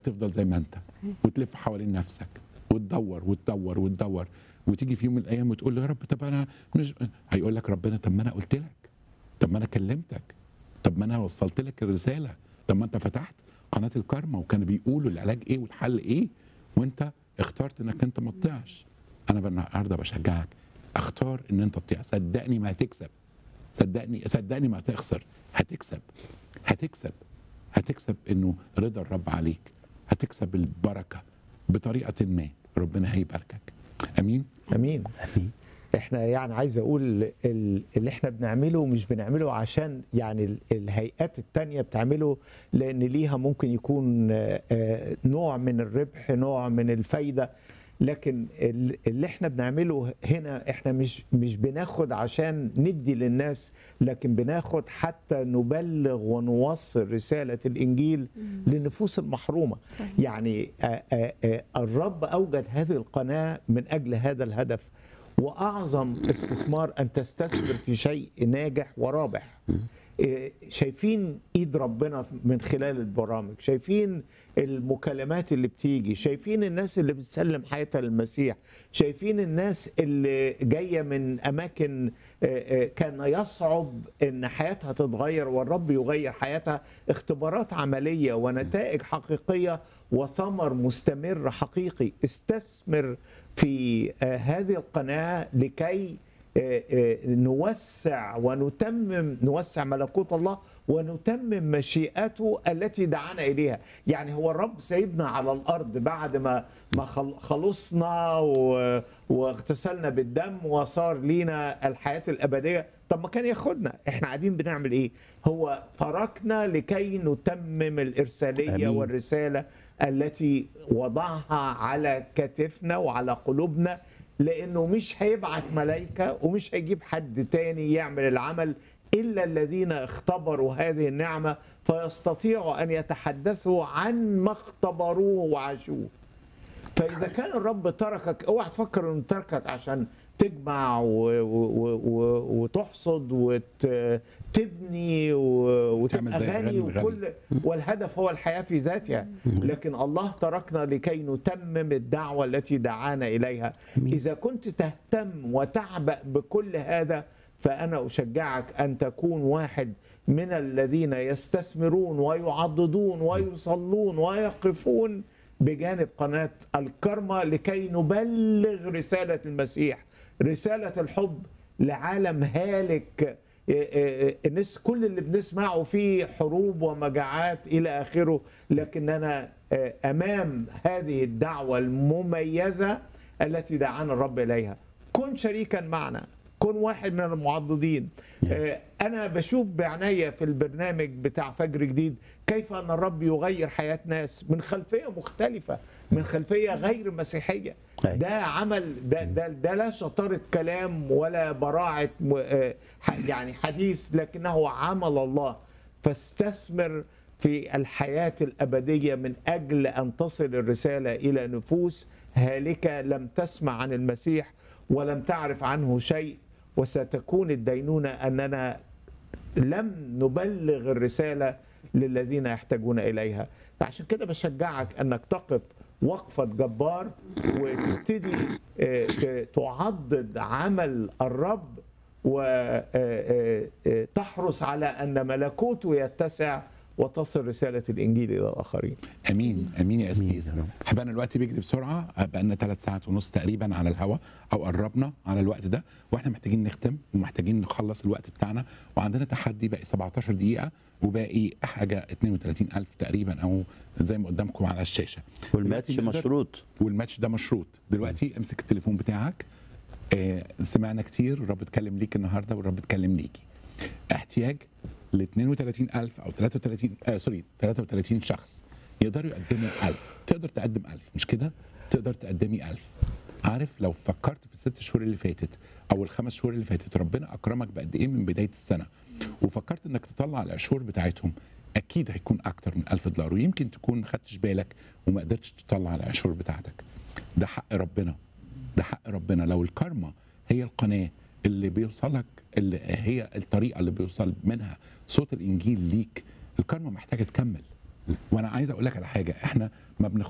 تفضل زي ما انت وتلف حوالين نفسك وتدور وتدور وتدور وتيجي في يوم من الايام وتقول له يا رب طب انا مش هيقول لك ربنا طب ما انا قلت لك طب ما انا كلمتك طب ما انا وصلت لك الرساله طب ما انت فتحت قناه الكارما وكانوا بيقولوا العلاج ايه والحل ايه وانت اخترت انك انت ما تطيعش انا بقى النهارده بشجعك اختار ان انت تطيع صدقني ما هتكسب صدقني صدقني ما هتخسر هتكسب هتكسب هتكسب انه رضا الرب عليك هتكسب البركه بطريقه ما ربنا هيباركك امين امين احنا يعني عايز اقول ال- اللي احنا بنعمله مش بنعمله عشان يعني ال- الهيئات التانية بتعمله لان ليها ممكن يكون آه، آه، نوع من الربح نوع من الفايدة لكن ال- اللي احنا بنعمله هنا احنا مش مش بناخد عشان ندي للناس لكن بناخد حتى نبلغ ونوصل رسالة الانجيل للنفوس المحرومة صحيح. يعني آه، آه، آه، الرب اوجد هذه القناة من اجل هذا الهدف واعظم استثمار ان تستثمر في شيء ناجح ورابح إيه، شايفين ايد ربنا من خلال البرامج شايفين المكالمات اللي بتيجي شايفين الناس اللي بتسلم حياتها للمسيح شايفين الناس اللي جايه من اماكن آه، آه، كان يصعب ان حياتها تتغير والرب يغير حياتها اختبارات عمليه ونتائج حقيقيه وثمر مستمر حقيقي استثمر في آه، هذه القناه لكي آه، آه، نوسع ونتمم نوسع ملكوت الله ونتمم مشيئته التي دعانا اليها يعني هو الرب سيدنا على الارض بعد ما ما خل- خلصنا و- واغتسلنا بالدم وصار لينا الحياه الابديه طب ما كان ياخدنا احنا قاعدين بنعمل ايه هو تركنا لكي نتمم الارساليه آمين. والرساله التي وضعها على كتفنا وعلى قلوبنا لانه مش هيبعت ملائكه ومش هيجيب حد تاني يعمل العمل الا الذين اختبروا هذه النعمه فيستطيعوا ان يتحدثوا عن ما اختبروه وعاشوه فاذا كان الرب تركك اوعى تفكر انه تركك عشان تجمع و... و... و... وتحصد وتبني و... تعمل وتبقى زي غني الغني الغني. وكل والهدف هو الحياه في ذاتها لكن الله تركنا لكي نتمم الدعوه التي دعانا اليها اذا كنت تهتم وتعبأ بكل هذا فانا اشجعك ان تكون واحد من الذين يستثمرون ويعضدون ويصلون ويقفون بجانب قناه الكرمة لكي نبلغ رساله المسيح رساله الحب لعالم هالك الناس كل اللي بنسمعه فيه حروب ومجاعات الى اخره لكننا آه، امام هذه الدعوه المميزه التي دعانا الرب اليها كن شريكا معنا كن واحد من المعضدين آه، انا بشوف بعناية في البرنامج بتاع فجر جديد كيف ان الرب يغير حياه ناس من خلفيه مختلفه من خلفيه غير مسيحيه أي. ده عمل ده ده, ده لا شطاره كلام ولا براعه م- آه، ح- يعني حديث لكنه عمل الله فاستثمر في الحياه الابديه من اجل ان تصل الرساله الى نفوس هالكه لم تسمع عن المسيح ولم تعرف عنه شيء وستكون الدينونه اننا لم نبلغ الرساله للذين يحتاجون اليها فعشان كده بشجعك انك تقف وقفه جبار وتبتدي آه، ت- تعضد عمل الرب وتحرص على ان ملكوته يتسع وتصل رساله الانجيل الى الاخرين امين امين يا يا استيز رب. حبانا الوقت بيجري بسرعه بقى لنا ثلاث ساعات ونص تقريبا على الهوا او قربنا على الوقت ده واحنا محتاجين نختم ومحتاجين نخلص الوقت بتاعنا وعندنا تحدي باقي 17 دقيقه وباقي حاجه 32000 تقريبا او زي ما قدامكم على الشاشه والماتش دلوقتي نقدر- مشروط والماتش ده مشروط دلوقتي امسك التليفون بتاعك آه سمعنا كتير الرب اتكلم ليك النهارده والرب اتكلم ليكي احتياج ل 32000 او 33 آه سوري 33 شخص يقدروا يقدموا 1000 تقدر تقدم 1000 مش كده تقدر تقدمي 1000 عارف لو فكرت في الست شهور اللي فاتت او الخمس شهور اللي فاتت ربنا اكرمك بقد ايه من بدايه السنه وفكرت انك تطلع العشور بتاعتهم اكيد هيكون اكتر من 1000 دولار ويمكن تكون ما خدتش بالك وما قدرتش تطلع العشور بتاعتك ده حق ربنا ده حق ربنا لو الكارما هي القناه اللي بيوصلك اللي هي الطريقه اللي بيوصل منها صوت الانجيل ليك الكارما محتاجه تكمل وانا عايز اقول لك على حاجه احنا ما بناخد